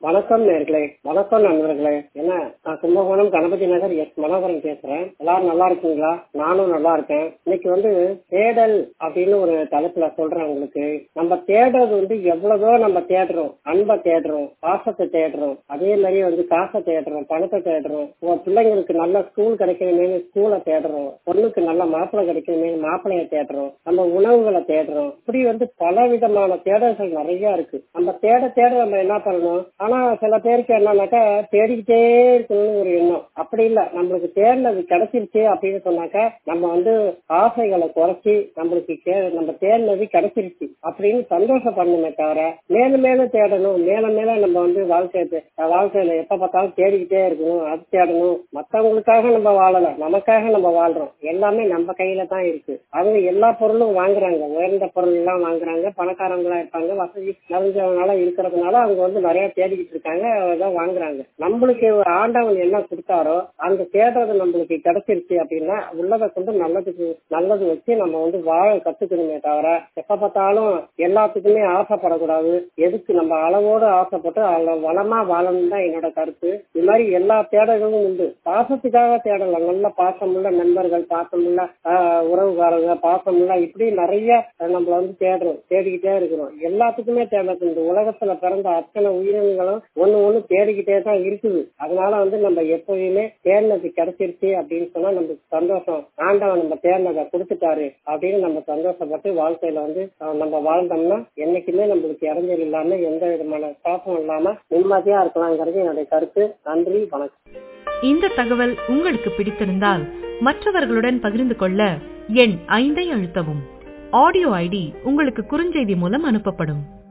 வணக்கம் நேர்களே வணக்கம் நண்பர்களே என்ன நான் கும்பகோணம் கணபதி நகர் எஸ் மனோகரன் பேசுறேன் எல்லாரும் நல்லா இருக்கீங்களா நானும் நல்லா இருக்கேன் இன்னைக்கு வந்து தேடல் அப்படின்னு ஒரு தலைப்புல சொல்றேன் உங்களுக்கு நம்ம தேடுறது வந்து எவ்வளவோ நம்ம தேடுறோம் அன்பை தேடுறோம் பாசத்தை தேடுறோம் அதே மாதிரி வந்து காசை தேடுறோம் பணத்தை தேடுறோம் உங்க பிள்ளைங்களுக்கு நல்ல ஸ்கூல் கிடைக்கணுமே ஸ்கூலை தேடுறோம் பொண்ணுக்கு நல்ல மாப்பிள்ளை கிடைக்கணுமே மாப்பிள்ளைய தேடுறோம் நம்ம உணவுகளை தேடுறோம் இப்படி வந்து பல விதமான தேடல்கள் நிறைய இருக்கு நம்ம தேட தேட நம்ம என்ன பண்ணணும் ஆனா சில பேருக்கு என்னன்னாக்கா தேடிக்கிட்டே இருக்கணும்னு ஒரு எண்ணம் அப்படி இல்ல நம்மளுக்கு தேடினது கிடைச்சிருச்சு அப்படின்னு சொன்னாக்கா நம்ம வந்து ஆசைகளை குறைச்சி நம்மளுக்கு கே- நம்ம தேடினது கிடைச்சிருச்சு அப்படின்னு சந்தோஷப்படணுமே தவிர மேலும் மேலும் தேடணும் மேலும் மேலும் நம்ம வந்து வாழ்க்கை வாழ்க்கையில எப்ப பார்த்தாலும் தேடிக்கிட்டே இருக்கணும் அது தேடணும் மத்தவங்களுக்காக நம்ம வாழல நமக்காக நம்ம வாழ்றோம் எல்லாமே நம்ம கையில தான் இருக்கு அவங்க எல்லா பொருளும் வாங்குறாங்க உயர்ந்த பொருள் எல்லாம் வாங்குறாங்க பணக்காரங்களா இருப்பாங்க வசதி நிறைஞ்சவங்களா இருக்கிறதுனால அவங்க வந்து நிறைய தேடிக்கிட்டு இருக்காங்க அதான் வாங்குறாங்க நம்மளுக்கு ஒரு ஆண்டவன் என்ன கொடுத்தாரோ அந்த தேடுறது நம்மளுக்கு கிடைச்சிருச்சு அப்படின்னா உள்ளதை கொண்டு நல்லதுக்கு நல்லது வச்சு நம்ம வந்து வாழ கத்துக்கணுமே தவிர எப்ப பார்த்தாலும் எல்லாத்துக்குமே ஆசைப்படக்கூடாது எதுக்கு நம்ம அளவோடு ஆசைப்பட்டு அதுல வளமா வாழணும் தான் என்னோட கருத்து இது மாதிரி எல்லா தேடல்களும் உண்டு பாசத்துக்காக தேடலாம் நல்ல பாசமுள்ள நண்பர்கள் பாசமுள்ள ஆஹ், உறவுகாரங்க பாசமுள்ள இப்படி நிறைய நம்மள வந்து தேடுறோம் தேடிக்கிட்டே இருக்கிறோம் எல்லாத்துக்குமே தேடுறது இந்த உலகத்துல பிறந்த அத்தனை உயிரினங்களும் ஒண்ணு ஒண்ணு தேடிக்கிட்டே தான் இருக்குது அதனால வந்து நம்ம எப்பயுமே தேடினது கிடைச்சிருச்சு அப்படின்னு சொன்னா நமக்கு சந்தோஷம் ஆண்டவன் நம்ம தேடினதை கொடுத்துட்டாரு அப்படின்னு நம்ம சந்தோஷப்பட்டு வாழ்க்கையில வந்து அஹ், நம்ம வாழ்ந்தோம்னா என்னைக்குமே நம்மளுக்கு இறஞ்சல் இல்லாம எந்த விதமான தாக்கம் இல்லாம நிம்மதியா இருக்கலாங்கிறது என்னுடைய கருத்து நன்றி வணக்கம் இந்த தகவல் உங்களுக்கு பிடித்திருந்தால் மற்றவர்களுடன் பகிர்ந்து கொள்ள எண் ஐந்தை அழுத்தவும் ஆடியோ ஐடி உங்களுக்கு குறுஞ்செய்தி மூலம் அனுப்பப்படும்